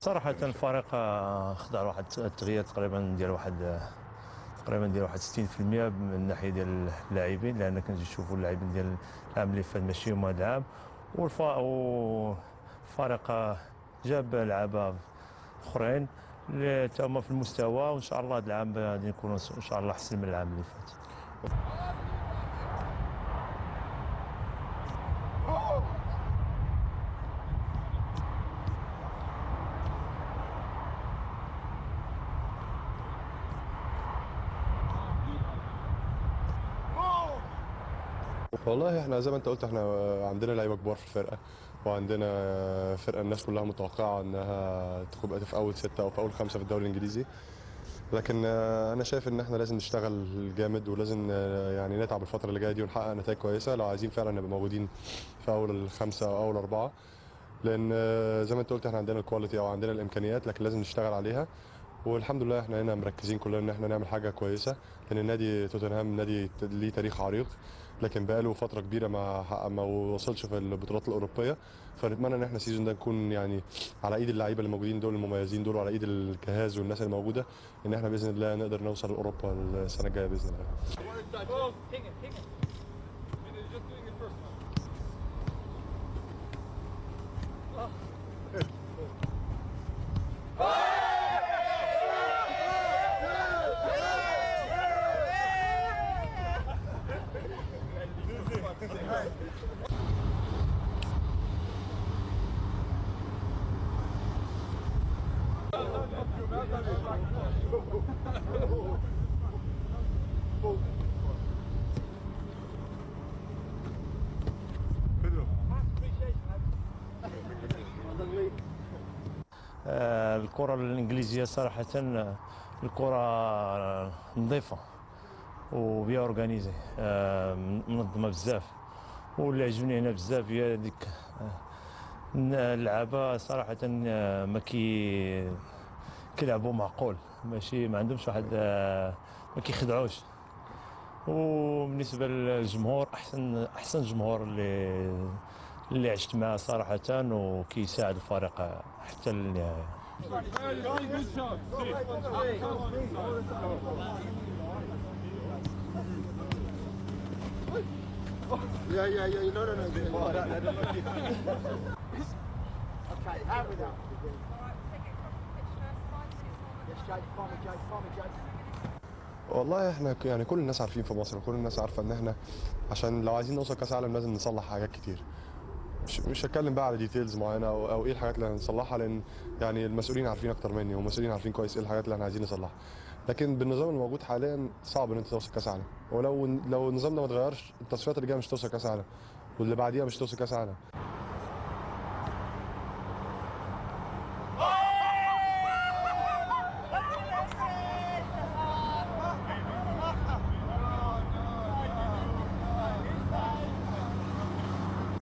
صراحة الفريق آه، خضع لواحد التغيير تقريبا ديال واحد آه، تقريبا ديال واحد 60% من الناحية ديال اللاعبين لأن كنجي نشوفوا اللاعبين ديال العام اللي فات ماشي هما هذا العام والف- والفريق آه، جاب لعابة اخرين اللي تا هما في المستوى وان شاء الله هذا العام غادي نكونوا ان شاء الله احسن من العام اللي فات والله احنا زي ما انت قلت احنا عندنا لعيبه كبار في الفرقه وعندنا فرقه الناس كلها متوقعه انها تبقى في اول سته او في اول خمسه في الدوري الانجليزي لكن آه، انا شايف ان احنا لازم نشتغل جامد ولازم آه، يعني نتعب الفتره اللي جايه دي ونحقق نتائج كويسه لو عايزين فعلا نبقى موجودين في اول الخمسه او اول اربعه لان آه، زي ما انت قلت احنا عندنا الكواليتي او عندنا الامكانيات لكن لازم نشتغل عليها والحمد لله احنا هنا مركزين كلنا ان احنا نعمل حاجه كويسه لان النادي توتنهام نادي ت- ليه تاريخ عريق لكن بقاله فتره كبيره ما حقق- ما وصلش في البطولات الاوروبيه فنتمنى ان احنا السيزون ده نكون يعني على ايد اللعيبه اللي موجودين دول المميزين دول وعلى ايد الجهاز والناس اللي موجوده ان احنا باذن الله نقدر نوصل لاوروبا السنه الجايه باذن الله آه، الكرة الإنجليزية صراحة آه، الكرة آه، نظيفة وبيا اورغانيزي آه، منظمة بزاف واللي عجبني هنا بزاف هي ديك آه، ن- اللعابة صراحة آه، ما كي كيلعبوا معقول ماشي ما عندهمش واحد آه، ما كيخدعوش وبالنسبة للجمهور أحسن أحسن جمهور اللي اللي عشت معاه صراحة وكيساعد الفريق حتى للنهاية Yeah, yeah, yeah. No, no, no. okay, have it out. Yes, Jake. Follow me, Jake. Follow me, Jake. والله احنا ك- يعني كل الناس عارفين في مصر وكل الناس عارفه ان احنا عشان لو عايزين نوصل كاس عالم لازم نصلح حاجات كتير مش مش هتكلم بقى على ديتيلز معينه او, او ايه الحاجات اللي هنصلحها لان يعني المسؤولين عارفين اكتر مني والمسؤولين عارفين كويس ايه الحاجات اللي احنا عايزين نصلحها لكن بالنظام الموجود حاليا صعب ان انت توصل كاس عالم ولو لو النظام ده ما اتغيرش التصفيات اللي جايه مش توصل كاس عالم واللي بعديها مش توصل كاس عالم